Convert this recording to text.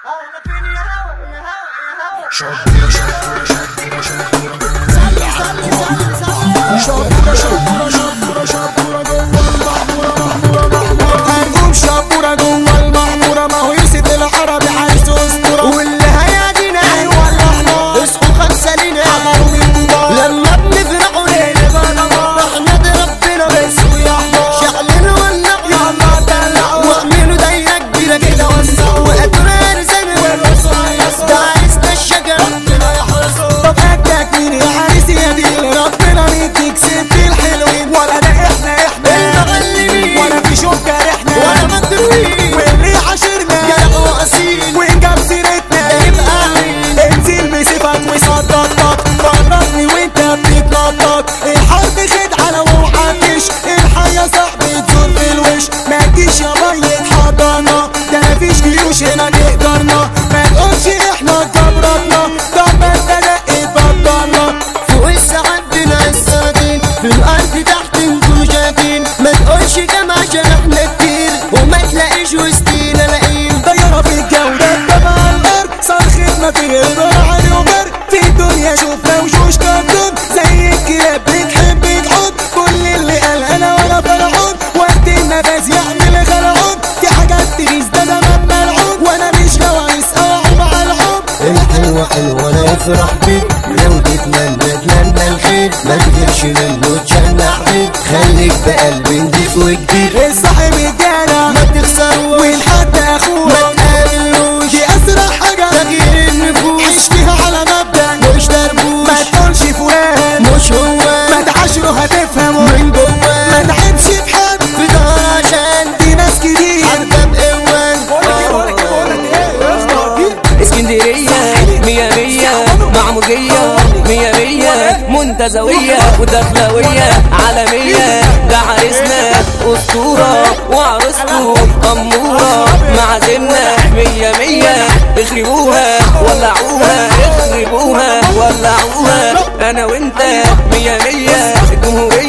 شطورة شطورة شطورة شطورة شطورة شطورة شطورة جوه المعمورة هنقوم شطورة جوه المعمورة ما هو يوسف العربي عايز اسطورة واللي هيعدينا ايوه الاحمر اصحوا خمسة لينا حضروا من كبار لما بنفرحوا لينا احنا ربنا بس يا حمار شعلنا ولعوا يلا دلعوا واعملوا دايرة كبيرة كده وسعوا وقدروا رزقنا ده عايزنا الشجر ربنا يحرسه طب اكلك مين يا عريس يا دين ربنا يديك ست الحلوين ولا ده احنا احنا المغلبين ولا في شوك جارحنا ولا مكتوبين واللي عاشرنا جدع واصيل وإن جاب سيرتنا يبقى عين. انزل بصفك وصدقك فرجني وانت بتتنطط الحرب خدعة لو محدش الحياة صاحبي تزور في الوش ما تجيش يا مية حضنا ده مفيش جيوش هنا تقدرنا ما تقولش احنا جبرتنا طب ما انت دقت بطلنا فوق عندنا السنتين في الارض تحت انتم شايفين ما تقولش كام عشان احنا كتير وما تلاقيش وسطينا لاقيين طيارة في الجو ده تبع الأرض صرخة ما تقدر على وبر في الدنيا شفنا وشوش كرتون زي الكلاب بتحب تحط كل اللي قال أنا ولا فرعون وقت النفس يعمل غلعون في حاجات تغيظ ده زمان ملعون وأنا مش جوايز أقعد مع الحب الحلوة حلوة انا افرح بيك لو تتمنى اتمنى الخير ما تغيرش منه تشنع بيك خليك بقلبي نضيف وكبير الصاحب الجدع ما تخسروش والحد ما أخوه تقابلوش دي أسرع حاجة تغيير النفوس عيش فيها على مبدأ مش دربوش ما تقولش فلان مش هو ما تعاشره هتفهمه من ما جواه تعبش في حد في ظهر عشان دي ناس كتير عارفة بقوان اسكندرية مية مية معمودية مية مية منتزوية ودخلوية عالمية ده عريسنا أسطورة وعروسته أمورة معازمنا مية مية اخربوها ولعوها اخربوها ولعوها أنا وأنت مية مية الجمهورية